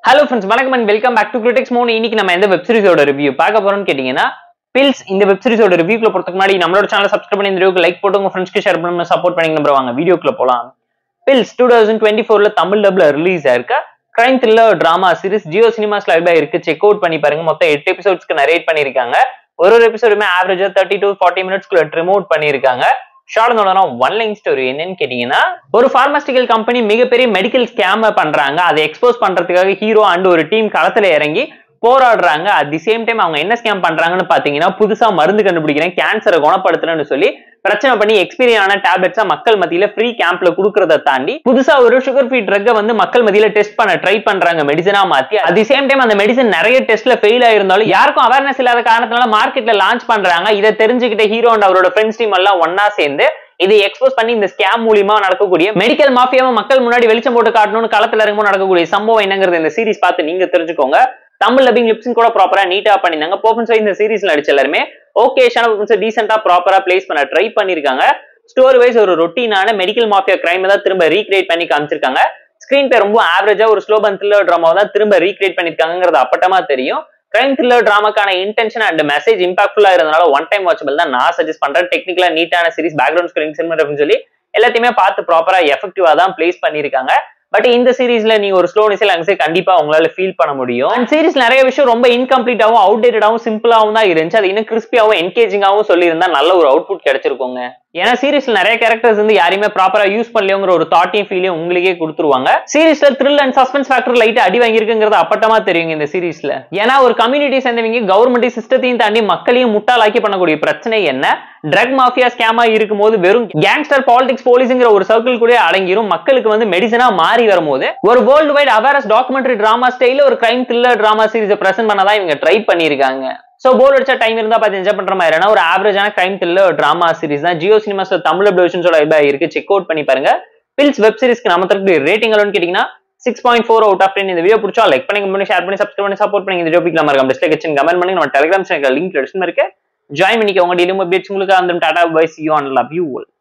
hello friends வணக்கம் and welcome back to Critics Mon இன்னைக்கு நம்ம எந்த வெப் சீரிஸோட ரிவ்யூ பார்க்க போறோம்னு கேட்டீங்கன்னா பில்ஸ் இந்த வெப் சீரிஸோட ரிவ்யூக்குள்ள போறதுக்கு முன்னாடி நம்மளோட சேனல் சப்ஸ்கிரைப் பண்ணி இந்த வீடியோக்கு லைக் போட்டு உங்க ஃப்ரெண்ட்ஸ்க்கு ஷேர் பண்ணி சப்போர்ட் பண்ணி நம்பர் வாங்க வீடியோக்குள்ள போலாம் பில்ஸ் டூ தௌசண்ட் டுவெண்ட்டி ஃபோர்ல தமிழ் டப்ல ரிலீஸ் ஆயிருக்க crime thriller drama series Jio cinemas லைவ்ல இருக்கு செக் அவுட் பண்ணி பாருங்க மொத்தம் எட்டு எபிசோட்ஸ்க்கு நரேட் பண்ணிருக்காங்க ஒரு ஒரு எபிசோடுமே ஆவரேஜா தேர்ட்டி டு ஃபார்ட்டி மினிட்ஸ்க்குள்ள ட்ரிம் அவுட் பண்ணிருக்காங்க ஷார்ட் ஒன் லைன் ஸ்டோரி என்னன்னு கேட்டீங்கன்னா ஒரு பார்மாஸ்டிக்கல் கம்பெனி மிகப்பெரிய மெடிக்கல் ஸ்கேம் பண்றாங்க அதை எக்ஸ்போஸ் பண்றதுக்காக ஹீரோ அண்ட் ஒரு டீம் களத்துல இறங்கி போராடுறாங்க அட் தி சேம் டைம் அவங்க என்ன ஸ்கேம் பண்றாங்கன்னு பாத்தீங்கன்னா புதுசா மருந்து கண்டுபிடிக்கிறேன் கேன்சரை குணப்படுத்துறேன்னு சொல்லி பிரச்சனை பண்ணி எக்ஸ்பீரியன் ஆன டேப்லெட்ஸா மக்கள் மத்தியில ஃப்ரீ கேம்ப்ல குடுக்கறத தாண்டி புதுசா ஒரு சுகர் ஃப்ரீ ட்ரக்கை வந்து மக்கள் மத்தியில டெஸ்ட் பண்ண ட்ரை பண்றாங்க மெடிசனா மாத்தி அட் தி சேம் டைம் அந்த மெடிசன் நிறைய டெஸ்ட்ல ஃபெயில் ஆயிருந்தாலும் யாருக்கும் அவேர்னஸ் இல்லாத காரணத்தினால மார்க்கெட்ல லான்ச் பண்றாங்க இதை தெரிஞ்சுக்கிட்ட ஹீரோ அண்ட் அவரோட ஃப்ரெண்ட்ஸ் டீம் எல்லாம் ஒன்னா சேர்ந்து இதை எக்ஸ்போஸ் பண்ணி இந்த ஸ்கேம் மூலியமா நடக்கக்கூடிய மெடிக்கல் மாஃபியாவை மக்கள் முன்னாடி வெளிச்சம் போட்டு காட்டணும்னு களத்துல இருக்கும்போது நடக்கக்கூடிய சம்பவம் என்னங்கிறது இந்த சீரிஸ் பார்த்து நீங்க தெரிஞ்சுக்கோங்க தமிழ் லபிங் லிப்ஸிங் கூட ப்ராப்பரா நீட்டா பண்ணிருந்தாங்க போப்பன்ஸ் இந்த சீரிஸ்ல நடிச்ச எல்லாருமே ஓகேஷான போப்பன்ஸ் டீசென்டா ப்ராப்பரா பிளேஸ் பண்ண ட்ரை பண்ணிருக்காங்க ஸ்டோரி வைஸ் ஒரு ரொட்டீனான மெடிக்கல் மாஃபியா கிரைம் தான் திரும்ப ரீக்ரியேட் பண்ணி காமிச்சிருக்காங்க ஸ்கிரீன் பே ரொம்ப ஆவரேஜா ஒரு ஸ்லோ பன் த்ரில்லர் ட்ராமா தான் திரும்ப ரீக்ரியேட் பண்ணிருக்காங்கிறது அப்பட்டமா தெரியும் கிரைம் த்ரில்லர் டிராமாக்கான இன்டென்ஷன் அண்ட் மெசேஜ் இம்பாக்ட்ஃபுல்லா இருந்தனால ஒன் டைம் வாட்சபிள் தான் நான் சஜஸ்ட் பண்றேன் டெக்னிக்கலா நீட்டான சீரிஸ் பேக்ரவுண்ட் ஸ்கிரீன் சினிமாட்டோன்னு சொல்லி எல்லாத்தையுமே பார்த்து ப்ராப்பரா எஃபெக்டிவா தான் பிளேஸ் பண்ணிருக்காங்க பட் இந்த சீரீஸ்ல நீங்க ஒரு ஸ்லோ நிசல் அங்கே கண்டிப்பா உங்களால ஃபீல் பண்ண முடியும் அண்ட் சீரிஸ் நிறைய விஷயம் ரொம்ப இன்கம்ப்ளீட்டாவும் அவுடேட்டடாவும் சிம்பிளாவும் தான் இருந்துச்சு அது இன்னும் கிறிஸ்பியாவும் என்கேஜிங்காவும் சொல்லியிருந்தா நல்ல ஒரு அவுட்புட் கிடைச்சிருக்கோங்க ஏன்னா சீரிஸ்ல நிறைய கேரக்டர்ஸ் வந்து யாரையுமே ப்ராப்பரா யூஸ் பண்ணலையோங்கிற ஒரு தாட்டையும் ஃபீலையும் உங்களுக்கே கொடுத்துருவாங்க சீரிஸ்ல thrill and suspense factor light அடி வாங்கியிருக்குங்கிறது அப்பட்டமா தெரியுங்க இந்த சீரிஸ்ல ஏன்னா ஒரு கம்யூனிட்டி சேர்ந்தவங்க கவர்மெண்ட் சிஸ்டத்தையும் தாண்டி மக்களையும் முட்டாளாக்கி பண்ணக்கூடிய பிரச்சனை என்ன ட்ரக் மாஃபியா ஸ்கேமா இருக்கும்போது வெறும் கேங்ஸ்டர் பாலிடிக்ஸ் போலீஸ்ங்கிற ஒரு சர்க்கிள் கூட அடங்கிரும் மக்களுக்கு வந்து மெடிசனா மாறி வரும்போது ஒரு world wide awareness documentary drama ஸ்டைல ஒரு crime thriller drama series present பண்ணதான் இவங்க ட்ரை பண்ணிருக்காங்க சோ போர் அடிச்சா டைம் இருந்தா பார்த்து என்ஜாய் பண்ற மாதிரினா ஒரு ஆவரேஜான கிரைம் த்ரில்லர் டிராமா சீரிஸ் தான் ஜியோ சினிமாஸ்ல தமிழ் அப்டேஷன்ஸோட இதா இருக்கு செக் அவுட் பண்ணி பாருங்க பில்ஸ் வெப் சீரிஸ்க்கு நம்ம தரப்பு ரேட்டிங் அளவுன்னு கேட்டீங்கன்னா six point four out of ten இந்த வீடியோ பிடிச்சா லைக் பண்ணி பண்ணி ஷேர் பண்ணி சப்ஸ்கிரைப் பண்ணி சப்போர்ட் பண்ணி இந்த டாபிக் நம்ம இருக்கும் டிஸ்லைக் வச்சு கமெண்ட் பண்ணி நம்ம டெலிகிராம் சேனல் லிங்க் டிஸ்கிரிப்ஷன் இருக்கு ஜாயின் பண்ணிக்க உங்க டெய்லியும் அப்டேட்ஸ் உங்களுக்கு அந்த tata bye see you and love you